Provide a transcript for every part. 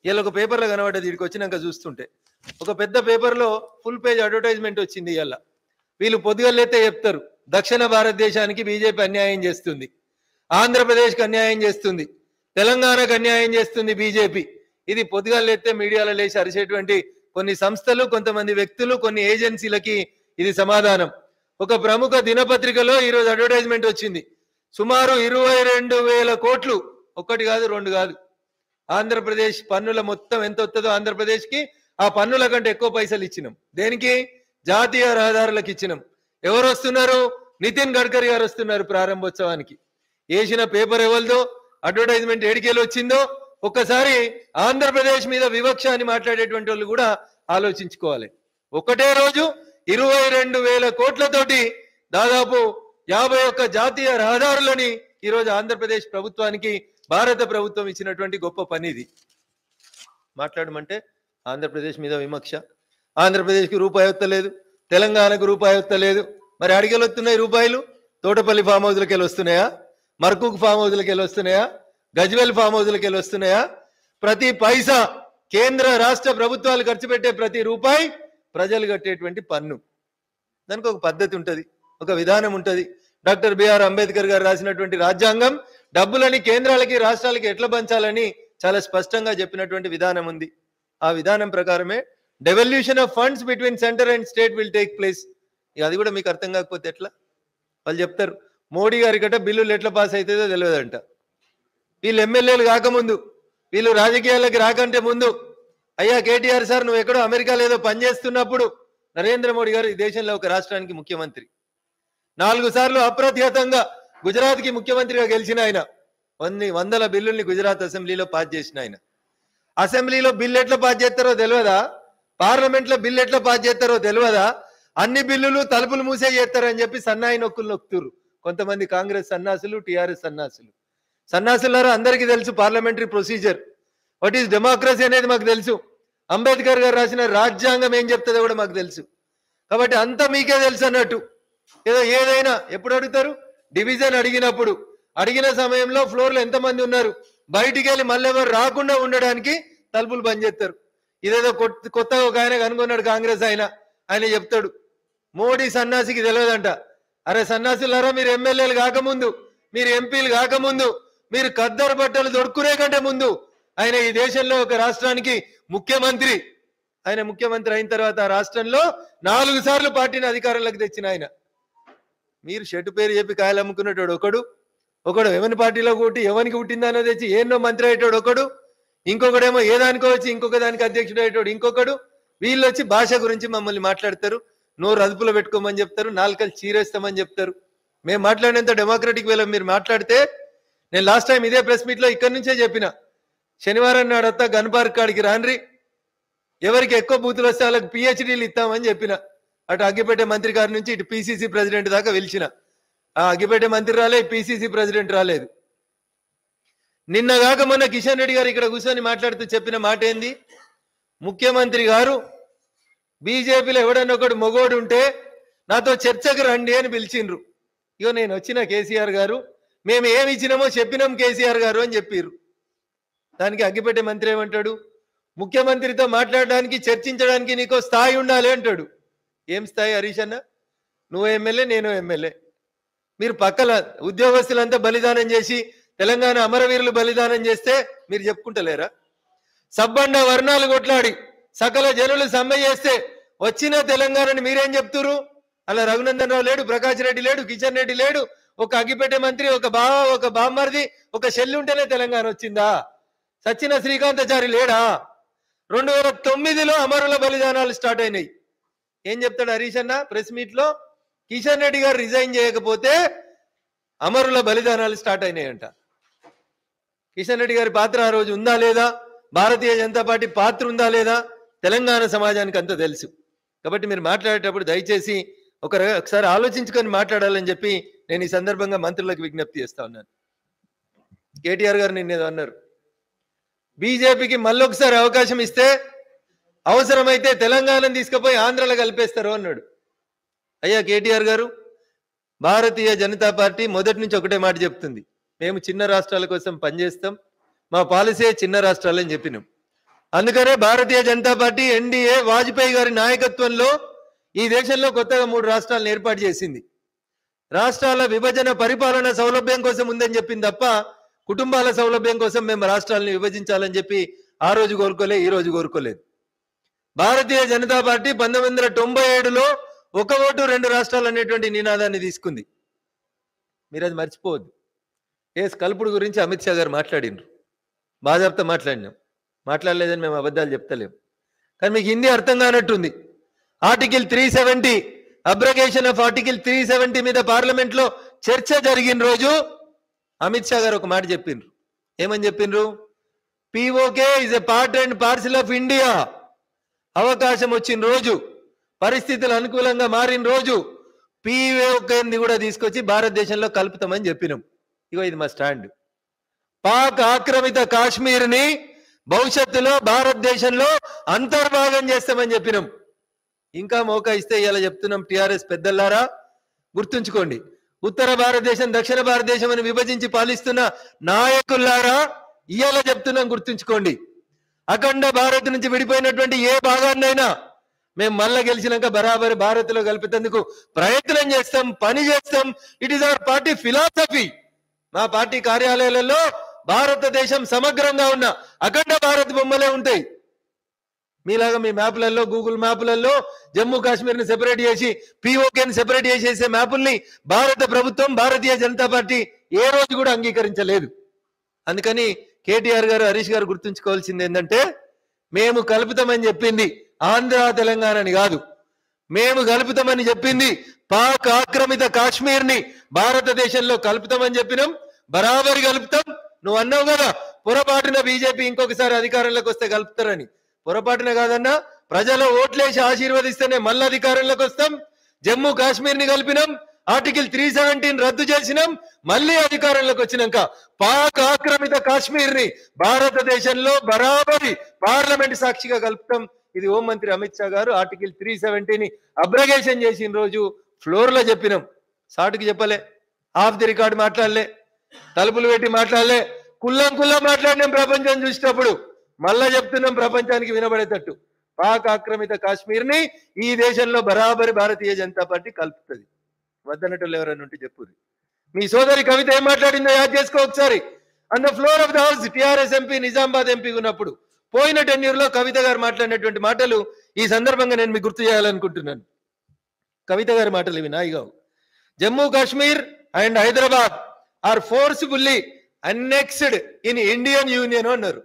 ఇలా ఒక పేపర్లో కనబడ్డది ఇక్కడికి వచ్చినాక చూస్తుంటే ఒక పెద్ద పేపర్లో ఫుల్ పేజ్ అడ్వర్టైజ్మెంట్ వచ్చింది ఇలా వీళ్ళు పొద్దుగలైతే చెప్తారు దక్షిణ భారతదేశానికి బీజేపీ అన్యాయం చేస్తుంది ఆంధ్రప్రదేశ్కి అన్యాయం చేస్తుంది తెలంగాణకు అన్యాయం చేస్తుంది బీజేపీ ఇది పొద్దుగాలైతే మీడియాలో లేచి అరిచేటువంటి కొన్ని సంస్థలు కొంతమంది వ్యక్తులు కొన్ని ఏజెన్సీలకి ఇది సమాధానం ఒక ప్రముఖ దినపత్రికలో ఈరోజు అడ్వర్టైజ్మెంట్ వచ్చింది సుమారు ఇరవై రెండు వేల కోట్లు ఒక్కటి కాదు రెండు కాదు ఆంధ్రప్రదేశ్ పన్నుల మొత్తం ఎంత వస్తుందో ఆంధ్రప్రదేశ్కి ఆ పన్నుల కంటే ఎక్కువ పైసలు ఇచ్చినాం దేనికి జాతీయ రహదారులకు ఇచ్చినాం ఎవరు వస్తున్నారు నితిన్ గడ్కరీ గారు వస్తున్నారు ప్రారంభోత్సవానికి వేసిన పేపర్ ఎవరిదో అడ్వర్టైజ్మెంట్ ఏడికేలు వచ్చిందో ఒక్కసారి ఆంధ్రప్రదేశ్ మీద వివక్ష అని మాట్లాడేటువంటి వాళ్ళు కూడా ఆలోచించుకోవాలి ఒకటే రోజు ఇరవై రెండు వేల కోట్లతోటి దాదాపు యాభై ఒక్క జాతీయ రహదారులని ఈరోజు ఆంధ్రప్రదేశ్ ప్రభుత్వానికి భారత ప్రభుత్వం ఇచ్చినటువంటి గొప్ప పని ఇది మాట్లాడమంటే ఆంధ్రప్రదేశ్ మీద విమక్ష ఆంధ్రప్రదేశ్కి రూపాయి వస్తలేదు తెలంగాణకు రూపాయి వస్తలేదు మరి అడిగలు వస్తున్నాయి రూపాయలు తోటపల్లి ఫామ్ హౌస్లకి వెళ్ళి వస్తున్నాయా మర్కుక్ ఫామ్ హౌస్లకి వెళ్ళి వస్తున్నాయా గజ్వెల్ ఫామ్ హౌస్లకి వెళ్ళి వస్తున్నాయా ప్రతి పైసా కేంద్ర రాష్ట్ర ప్రభుత్వాలు ఖర్చు పెట్టే ప్రతి రూపాయి ప్రజలు కట్టేటువంటి పన్ను దానికి ఒక పద్ధతి ఉంటుంది ఒక విధానం ఉంటుంది డాక్టర్ బిఆర్ అంబేద్కర్ గారు రాసినటువంటి రాజ్యాంగం డబ్బులని కేంద్రాలకి రాష్ట్రాలకి ఎట్లా పంచాలని చాలా స్పష్టంగా చెప్పినటువంటి విధానం ఉంది ఆ విధానం ప్రకారమే devolution of funds between centre and state will take place ఇక అది కూడా మీకు అర్థం కాకపోతే ఎట్లా వాళ్ళు చెప్తారు మోడీ గారి గట బిల్లులు ఎట్లా పాస్ అవుతుందో తెలియదంట వీళ్ళు ఎమ్మెల్యేలు కాకముందు వీళ్ళు రాజకీయాలకు రాకంటే ముందు అయ్యా కేటీఆర్ సార్ నువ్వు ఎక్కడో అమెరికాలో ఏదో పనిచేస్తున్నప్పుడు నరేంద్ర మోడీ గారు ఈ దేశంలో ఒక రాష్ట్రానికి ముఖ్యమంత్రి నాలుగు సార్లు అప్రతిహతంగా గుజరాత్కి ముఖ్యమంత్రిగా గెలిచిన ఆయన కొన్ని వందల బిల్లుల్ని గుజరాత్ అసెంబ్లీలో పాస్ చేసిన ఆయన అసెంబ్లీలో బిల్లు ఎట్లా పాస్ చేస్తారో తెలియదా పార్లమెంట్ లో బిల్లు ఎట్లా పాస్ చేస్తారో తెలియదా అన్ని బిల్లులు తలుపులు మూసే చేస్తారని చెప్పి సన్నాయి నొక్కులు నొక్కుతురు కొంతమంది కాంగ్రెస్ సన్నాసులు టిఆర్ఎస్ సన్నాసులు సన్నాసులారా అందరికీ తెలుసు parliamentary procedure what is democracy అనేది మాకు తెలుసు అంబేద్కర్ గారు రాసిన రాజ్యాంగం ఏం చెప్తుందో కూడా మాకు తెలుసు కాబట్టి అంతా మీకే తెలుసు అన్నట్టు ఏదో ఏదైనా ఎప్పుడు అడుగుతారు డివిజన్ అడిగినప్పుడు అడిగిన సమయంలో ఫ్లోర్ లో ఎంతమంది ఉన్నారు బయటికి వెళ్ళి మళ్ళీ ఎవరు రాకుండా ఉండడానికి తలుపులు బంద్ చేస్తారు ఇదేదో కొత్త- కొత్తగా ఒక ఆయన కనుగొన్నాడు కాంగ్రెస్ ఆయన ఆయన చెప్తాడు మోడీ సన్నాసికి తెలియదంట అరే సన్నాసులారా మీరు ఎమ్మెల్యేలు కాకముందు మీరు ఎంపీలు కాకముందు మీరు ఖద్దరు బట్టలు దొడుకునే కంటే ముందు ఆయన ఈ దేశంలో ఒక రాష్ట్రానికి ముఖ్యమంత్రి ఆయన ముఖ్యమంత్రి అయిన తర్వాత ఆ రాష్ట్రంలో నాలుగు సార్లు పార్టీని అధికారంలోకి తెచ్చిన ఆయన మీరు షెట్టు పేరు చెప్పి కాయలు అమ్ముకునేటోడు ఒకడు ఒకడు ఎవరి పార్టీలో కొట్టి ఎవరికి పుట్టిందనో తెచ్చి ఏన్నో మంత్రి అయ్యేటోడు ఒకడు ఇంకొకడేమో ఏ దానికో వచ్చి ఇంకొక దానికి అధ్యక్షుడు అయ్యేటోడు ఇంకొకడు వీళ్ళు వచ్చి భాష గురించి మమ్మల్ని మాట్లాడతారు నోరు అదుపులో పెట్టుకోమని చెప్తారు నాలుకలు చీరేస్తామని చెప్తారు మేము మాట్లాడినంత డెమోక్రటిక్ వేలో మీరు మాట్లాడితే నేను లాస్ట్ టైం ఇదే ప్రెస్ మీట్ లో ఇక్కడి నుంచే చెప్పిన శనివారం నాడత్తా గన్ పార్క్ కాడికి రాన్రి ఎవరికి ఎక్కువ బూతులు వస్తే వాళ్ళకి పిహెచ్డీలు ఇస్తామని చెప్పిన అటు అగ్గిపేట మంత్రి గారి నుంచి ఇటు పిసిసి ప్రెసిడెంట్ దాకా పిలిచిన ఆ అగ్గిపేట మంత్రి రాలే పిసిసి ప్రెసిడెంట్ రాలేదు నిన్న కాక మొన్న కిషన్ రెడ్డి గారు ఇక్కడ కూర్చొని మాట్లాడుతూ చెప్పిన మాట ఏంది ముఖ్యమంత్రి గారు బీజేపీలో ఎవడన్నా ఒకడు మొగోడు ఉంటే నాతో చర్చకు రండి అని పిలిచిండ్రు ఇగో నేను వచ్చిన కేసీఆర్ గారు మేము ఏమి ఇచ్చినామో చెప్పినాం కేసీఆర్ గారు అని చెప్పిర్రు దానికి అగ్గిపెట్టే మంత్రి ఏమంటాడు ముఖ్యమంత్రితో మాట్లాడడానికి చర్చించడానికి నీకో స్థాయి ఉండాలి అంటాడు ఏం స్థాయి హరీష్ అన్న నువ్వు ఎమ్మెల్యే నేను ఎమ్మెల్యే మీరు పక్కల ఉద్యోగస్తులంతా బలిదానం చేసి తెలంగాణ అమరవీరులు బలిదానం చేస్తే మీరు చెప్పుకుంటలేరా సబ్బండ వర్ణాలు కొట్లాడి సకల జనులు సమ్మె చేస్తే వచ్చిన తెలంగాణని మీరేం చెప్తురు అలా రఘునందన్ రావు లేడు ప్రకాష్ రెడ్డి లేడు కిషన్ రెడ్డి లేడు ఒక అగ్గిపెట్టే మంత్రి ఒక బావ ఒక బామ్మర్ది ఒక షెల్లి ఉంటేనే తెలంగాణ వచ్చిందా సచిన శ్రీకాంతాచారి లేడా రెండు వేల తొమ్మిదిలో అమరుల బలిదానాలు స్టార్ట్ అయినాయి ఏం చెప్తాడు హరీష్ అన్న ప్రెస్ మీట్ లో కిషన్ రెడ్డి గారు రిజైన్ చేయకపోతే అమరుల బలిదానాలు స్టార్ట్ అయినాయంట కిషన్ రెడ్డి గారి పాత్ర ఆ రోజు ఉందా లేదా భారతీయ జనతా పార్టీ పాత్ర ఉందా లేదా తెలంగాణ సమాజానికి అంత తెలుసు కాబట్టి మీరు మాట్లాడేటప్పుడు దయచేసి ఒక ర- ఒకసారి ఆలోచించుకొని మాట్లాడాలని చెప్పి నేను ఈ సందర్భంగా మంత్రులకు విజ్ఞప్తి చేస్తా ఉన్నాను కేటీఆర్ గారు నిన్నేదో అన్నారు బీజేపీకి మళ్ళొకసారి అవకాశం ఇస్తే అవసరమైతే తెలంగాణను తీసుకుపోయి ఆంధ్రలో కలిపేస్తారు అన్నాడు అయ్యా కేటీఆర్ గారు భారతీయ జనతా పార్టీ మొదటి నుంచి ఒకటే మాట చెప్తుంది మేము చిన్న రాష్ట్రాల కోసం పనిచేస్తాం మా పాలసీ చిన్న రాష్ట్రాలని చెప్పినాం అందుకనే భారతీయ జనతా పార్టీ ఎన్డీఏ వాజ్పేయి గారి నాయకత్వంలో ఈ దేశంలో కొత్తగా మూడు రాష్ట్రాలను ఏర్పాటు చేసింది రాష్ట్రాల విభజన పరిపాలన సౌలభ్యం కోసం ఉందని చెప్పింది తప్ప కుటుంబాల సౌలభ్యం కోసం మేము రాష్ట్రాలను విభజించాలని చెప్పి ఆ రోజు కోరుకోలే ఈ రోజు కోరుకోలేదు భారతీయ జనతా పార్టీ పంతొమ్మిది వందల తొంభై ఏడులో ఒక ఓటు రెండు రాష్ట్రాలు అనేటువంటి నినాదాన్ని తీసుకుంది మీరు అది మర్చిపోవద్దు ఏస్ కలుపుడు గురించి అమిత్ షా గారు మాట్లాడిండ్రు బాజాబ్తా మాట్లాడినాం మాట్లాడలేదని మేము అబద్ధాలు చెప్తలేం కానీ మీకు హిందీ అర్థం కానట్టుంది article three seventy abrogation of article three seventy మీద పార్లమెంట్ లో చర్చ జరిగిన రోజు అమిత్ షా గారు ఒక మాట చెప్పిండ్రు ఏమని చెప్పిండ్రు PoK is a part and parcel of India అవకాశం వచ్చిన రోజు పరిస్థితులు అనుకూలంగా మారిన రోజు పిఓకేని కూడా తీసుకొచ్చి భారతదేశంలో కలుపుతామని చెప్పినాం ఇగో ఇది మా స్టాండ్ పాక్ ఆక్రమిత కాశ్మీర్ని భవిష్యత్తులో భారతదేశంలో అంతర్భాగం చేస్తామని చెప్పినాం ఇంకా మోకా ఇస్తే ఇలా చెప్తున్నాం టిఆర్ఎస్ పెద్దలారా గుర్తుంచుకోండి ఉత్తర భారతదేశం దక్షిణ భారతదేశం అని విభజించి పాలిస్తున్న నాయకులారా ఇవాళ చెప్తున్నాం గుర్తుంచుకోండి అఖండ భారత్ నుంచి విడిపోయినటువంటి ఏ భాగాన్నైనా మేము మళ్ళా గెలిచినాక బరాబరి భారత్ లో కలిపేందుకు ప్రయత్నం చేస్తాం పని చేస్తాం it is our party philosophy మా పార్టీ కార్యాలయాలలో భారతదేశం సమగ్రంగా ఉన్న అఖండ భారత్ బొమ్మలే ఉంటాయి మీలాగా మీ మ్యాప్లలో గూగుల్ మ్యాప్లలో జమ్మూ కాశ్మీర్ ని సెపరేట్ చేసి పిఓకేని సెపరేట్ చేసేసే మ్యాపుల్ని భారత ప్రభుత్వం భారతీయ జనతా పార్టీ ఏ రోజు కూడా అంగీకరించలేదు అందుకని కేటీఆర్ గారు హరీష్ గారు గుర్తుంచుకోవాల్సింది ఏంటంటే మేము కలుపుతామని చెప్పింది ఆంధ్ర తెలంగాణని కాదు మేము కలుపుతామని చెప్పింది పాక్ ఆక్రమిత కాశ్మీర్ ని భారతదేశంలో కలుపుతామని చెప్పినాం బరాబరి కలుపుతాం నువ్వు అన్నావు కదా పొరపాటున బీజేపీ ఇంకొకసారి అధికారంలోకి వస్తే కలుపుతారని పొరపాటున కాదన్నా ప్రజలు ఓట్లేసి ఆశీర్వదిస్తేనే మళ్ళీ అధికారంలోకి వస్తాం జమ్మూ కాశ్మీర్ ని కలిపినాం ఆర్టికల్ త్రీ సెవెంటీన్ రద్దు చేసినాం మళ్ళీ అధికారంలోకి వచ్చినాక పాక్ ఆక్రమిత కాశ్మీర్ ని భారతదేశంలో బరాబరి పార్లమెంట్ సాక్షిగా కలుపుతాం ఇది హోంమంత్రి అమిత్ షా గారు ఆర్టికల్ త్రీ సెవెంటీని అబ్రగేషన్ చేసిన రోజు ఫ్లోర్ లో చెప్పినాం సాటుకి చెప్పలే ఆఫ్ ది రికార్డ్ మాట్లాడలే తలుపులు పెట్టి మాట్లాడలే కుల్లం కుల్లం మాట్లాడినాం ప్రపంచం చూసినప్పుడు మళ్ళా చెప్తున్నాం ప్రపంచానికి వినబడేటట్టు పాక్ ఆక్రమిత కాశ్మీర్ ని ఈ దేశంలో బరాబరి భారతీయ జనతా పార్టీ కలుపుతుంది వద్దనటోళ్ళు ఎవరైనా ఉంటే చెప్పుది మీ సోదరి కవిత ఏం మాట్లాడిందో యాద్ చేసుకో ఒకసారి on the floor of the house TRS MP Nizamabad MP ఉన్నప్పుడు పోయిన టెన్యూర్ లో కవిత గారు మాట్లాడినటువంటి మాటలు ఈ సందర్భంగా నేను మీకు గుర్తు చేయాలనుకుంటున్నాను కవిత గారి మాటలు ఇవి నాయి కావు Jammu Kashmir and Hyderabad are forcefully annexed in Indian union అన్నారు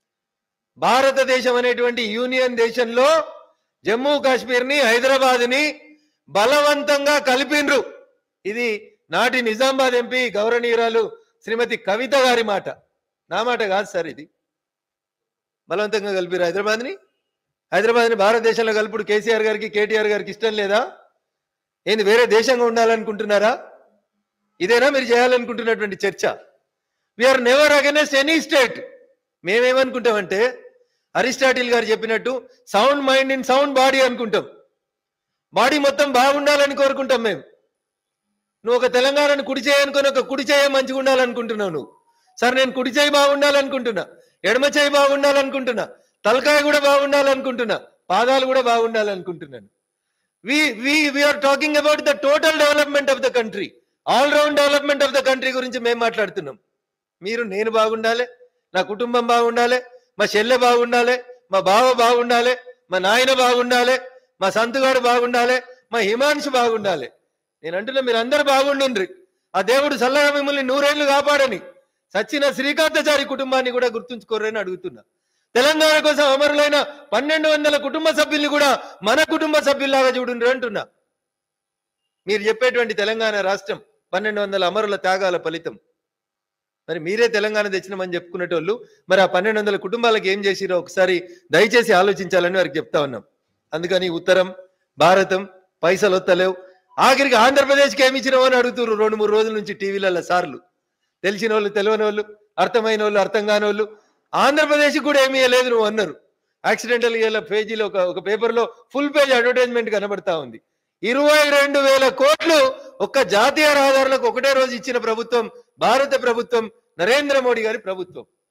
భారతదేశం అనేటువంటి యూనియన్ దేశంలో జమ్మూ కాశ్మీర్ ని హైదరాబాద్ ని బలవంతంగా కలిపిండ్రు ఇది నాటి నిజామాబాద్ ఎంపీ గౌరవనీయురాలు శ్రీమతి కవిత గారి మాట నా మాట కాదు సార్ ఇది బలవంతంగా కలిపిరు హైదరాబాద్ ని హైదరాబాద్ ని భారతదేశంలో కలుపుడు కేసీఆర్ గారికి కేటీఆర్ గారికి ఇష్టం లేదా ఏంది వేరే దేశంగా ఉండాలనుకుంటున్నారా ఇదేనా మీరు చేయాలనుకుంటున్నటువంటి చర్చ we're never against any state మేమేమనుకుంటామంటే అరిస్టాటిల్ గారు చెప్పినట్టు sound mind in sound body అనుకుంటాం బాడీ మొత్తం బాగుండాలని కోరుకుంటాం మేము నువ్వు ఒక తెలంగాణను కుడి చేయనుకొని ఒక కుడి చేయ మంచిగా ఉండాలనుకుంటున్నావు నువ్వు సరే నేను కుడి చేయి బాగుండాలనుకుంటున్నా ఎడమ చేయి బాగుండాలనుకుంటున్నా తలకాయ కూడా బాగుండాలనుకుంటున్నా పాదాలు కూడా బాగుండాలనుకుంటున్నాను we we we're talking about the total development of the country all round development of the country గురించి మేము మాట్లాడుతున్నాం మీరు నేను బాగుండాలి నా కుటుంబం బాగుండాలి మా చెల్లె బాగుండాలి మా బావ బాగుండాలి మా నాయన బాగుండాలి మా సంతుగాడు బాగుండాలి మా హిమాంశు బాగుండాలి నేను అంటున్నా మీరు అందరు బాగుండుండ్రి ఆ దేవుడు సల్లగా మిమ్మల్ని నూరేళ్లు కాపాడని సచ్చిన శ్రీకాంతచారి కుటుంబాన్ని కూడా గుర్తుంచుకోరని అడుగుతున్నా తెలంగాణ కోసం అమరులైన పన్నెండు వందల కుటుంబ సభ్యుల్ని కూడా మన కుటుంబ సభ్యుల్లాగా చూడండి అంటున్నా మీరు చెప్పేటువంటి తెలంగాణ రాష్ట్రం పన్నెండు వందల అమరుల త్యాగాల ఫలితం మరి మీరే తెలంగాణ తెచ్చినామని చెప్పుకునేటోళ్ళు మరి ఆ పన్నెండు వందల కుటుంబాలకు ఏం చేసిరో ఒకసారి దయచేసి ఆలోచించాలని వారికి చెప్తా ఉన్నాం అందుకని ఉత్తరం భారతం పైసలు వస్తలేవు ఆఖరికి ఆంధ్రప్రదేశ్కి ఏమి ఇచ్చినావు అని అడుగుతున్నారు రెండు మూడు రోజుల నుంచి టీవీలలో సార్లు తెలిసిన వాళ్ళు తెలియని వాళ్ళు అర్థమైన వాళ్ళు అర్థం కాని వాళ్ళు ఆంధ్రప్రదేశ్కి కూడా ఏమీ లేదు నువ్వు అన్నారు యాక్సిడెంటల్ ఇలా పేజీలో ఒక ఒక పేపర్లో ఫుల్ పేజ్ అడ్వర్టైజ్మెంట్ కనబడతా ఉంది ఇరవై రెండు వేల కోట్లు ఒక్క జాతీయ రహదారులకు ఒకటే రోజు ఇచ్చిన ప్రభుత్వం భారత ప్రభుత్వం నరేంద్ర మోడీ గారి ప్రభుత్వం